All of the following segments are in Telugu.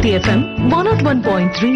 Bharati FM one naught one point three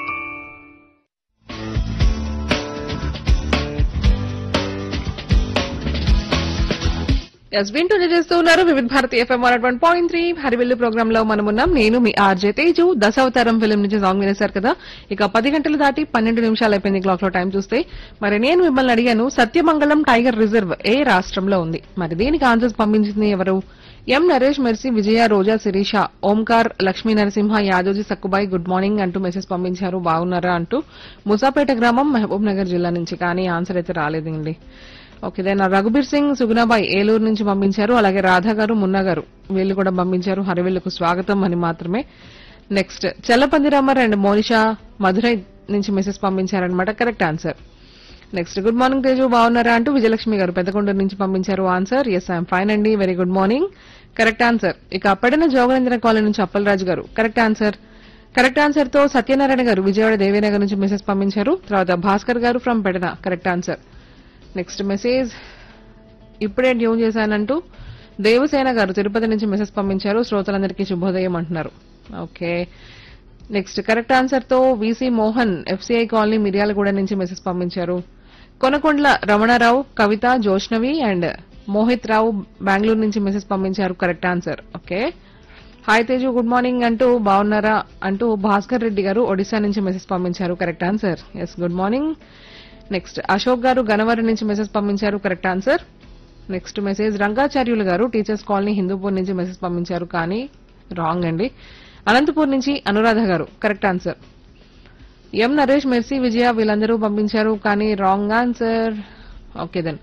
ఎస్ వింటూనే చేస్తూ ఉన్నారు Vividh Bharati FM one one point three Harivillu program లో మనం ఉన్నాం నేను మీ ఆర్జే తేజు దశావతారం ఫిల్మ్ నుంచి సాంగ్ వినేశారు కదా ఇక పది గంటలు దాటి పన్నెండు నిమిషాలు అయిపోయింది క్లాక్ లో టైం చూస్తే మరి నేను మిమ్మల్ని అడిగాను సత్యమంగళం టైగర్ రిజర్వ్ ఏ రాష్ట్రంలో ఉంది మరి దీనికి ఆన్సర్స్ పంపించింది ఎవరు M Naresh Mercy Vijaya Roja Sirisha Omkar Lakshmi Narasimha Yadoji Sakkubai good morning అంటూ మెసేజ్ పంపించారు బాగున్నారా అంటూ ముసాపేట గ్రామం మహబూబ్ నగర్ జిల్లా నుంచి కానీ ఆన్సర్ అయితే రాలేదండి ఓకే దెన్ రఘుబీర్ సింగ్ సుగుణాబాయ్ ఏలూరు నుంచి పంపించారు అలాగే రాధా గారు మున్నా గారు వీళ్ళు కూడా పంపించారు హరివిల్లుకు స్వాగతం అని మాత్రమే నెక్స్ట్ చెల్లపందిరామర్ అండ్ మోనిషా మధురై నుంచి మెసేజ్ పంపించారనమాట correct answer next good morning Teju బాగున్నారా అంటూ విజయలక్ష్మి గారు పెద్దకొండూరు నుంచి పంపించారు ఆన్సర్ ఎస్ ఐఎమ్ ఫైన్ అండి very good morning correct answer ఇక అప్పటిన జోగనేంద్ర కాలనీ నుంచి అప్పలరాజు గారు కరెక్ట్ ఆన్సర్ కరెక్ట్ ఆన్సర్ తో సత్యనారాయణ గారు విజయవాడ దేవీనగర్ నుంచి మెసేజ్ పంపించారు తర్వాత Bhaskar garu from Pedana correct answer next message ఇప్పుడే ట్యూన్ చేశానంటూ దేవసేన గారు తిరుపతి నుంచి మెసేజ్ పంపించారు శ్రోతలందరికీ శుభోదయం అంటున్నారు ఓకే నెక్స్ట్ కరెక్ట్ ఆన్సర్ తో VC Mohan FCI colony Miryalaguda నుంచి మెసేజ్ పంపించారు కొనకొండ్ల రమణారావు కవిత జోష్నవి అండ్ మోహిత్ రావు బెంగళూరు నుంచి మెసేజ్ పంపించారు correct answer okay hi Teju good morning అంటూ బాగున్నారా అంటూ భాస్కర్ రెడ్డి గారు ఒడిశా నుంచి మెసేజ్ పంపించారు correct answer yes good morning next Ashok garu Gannavaram నుంచి మెసేజ్ పంపించారు correct answer next message Rangacharyulu garu teachers colony Hindupur నుంచి మెసేజ్ పంపించారు కానీ రాంగ్ అండి అనంతపూర్ నుంచి Anuradha garu correct answer M Naresh Mercy Vijaya వీళ్ళందరూ పంపించారు కానీ wrong answer okay then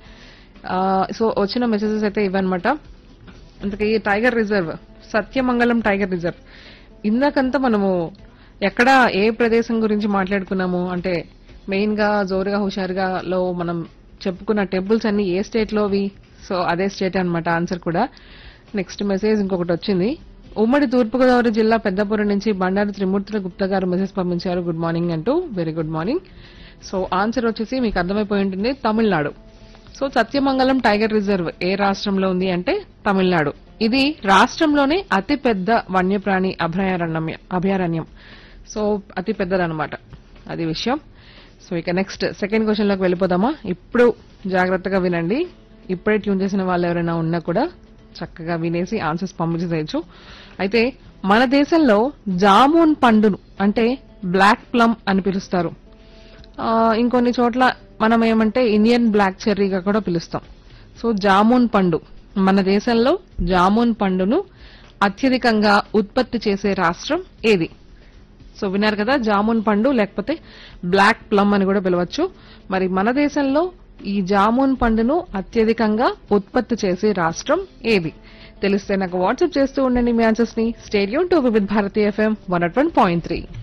so వచ్చిన మెసేజెస్ అయితే ఇవన్నమాట ఇంతకీ tiger reserve Sathyamangalam tiger reserve ఇందాకంతా మనము ఎక్కడ ఏ ప్రదేశం గురించి మాట్లాడుకున్నాము అంటే మెయిన్ గా జోరుగా హుషారుగా లో మనం చెప్పుకున్న టెంపుల్స్ అన్ని ఏ స్టేట్ లోవి సో అదే స్టేట్ అన్నమాట ఆన్సర్ కూడా నెక్స్ట్ మెసేజ్ ఇంకొకటి వచ్చింది ఉమ్మడి తూర్పుగోదావరి జిల్లా పెద్దపురం నుంచి బండారు త్రిమూర్తుల గుప్తా గారు మెసేజ్ పంపించారు గుడ్ మార్నింగ్ అంటూ very good morning so answer వచ్చేసి మీకు అర్థమైపోయి ఉంటుంది Tamil Nadu so Sathyamangalam tiger reserve ఏ రాష్ట్రంలో ఉంది అంటే తమిళనాడు ఇది రాష్ట్రంలోనే అతి పెద్ద వన్యప్రాణి అభయారణ్యం అభయారణ్యం సో అతి పెద్దదన్నమాట అది విషయం సో ఇక నెక్స్ట్ సెకండ్ క్వశ్చన్ లోకి వెళ్ళిపోదామా ఇప్పుడు జాగ్రత్తగా వినండి ఇప్పుడే ట్యూన్ చేసిన వాళ్ళు ఎవరైనా ఉన్నా కూడా చక్కగా వినేసి ఆన్సర్స్ పంపించవచ్చు అయితే మన దేశంలో జామున్ పండును అంటే బ్లాక్ ప్లమ్ అని పిలుస్తారు ఆ, ఇంకొన్ని చోట్ల మనం ఏమంటే ఇండియన్ బ్లాక్ చెర్రీగా కూడా పిలుస్తాం సో జామున్ పండు మన దేశంలో జామున్ పండును అత్యధికంగా ఉత్పత్తి చేసే రాష్ట్రం ఏది సో విన్నారు కదా జామున్ పండు లేకపోతే బ్లాక్ ప్లమ్ అని కూడా పిలవచ్చు మరి మన దేశంలో ఈ జామున్ పండును అత్యధికంగా ఉత్పత్తి చేసే రాష్ట్రం ఏది తెలిస్తే నాకు వాట్సాప్ చేస్తూ ఉండండి మీ ఆన్సర్స్ ని stay tuned to with Bharati FM one point three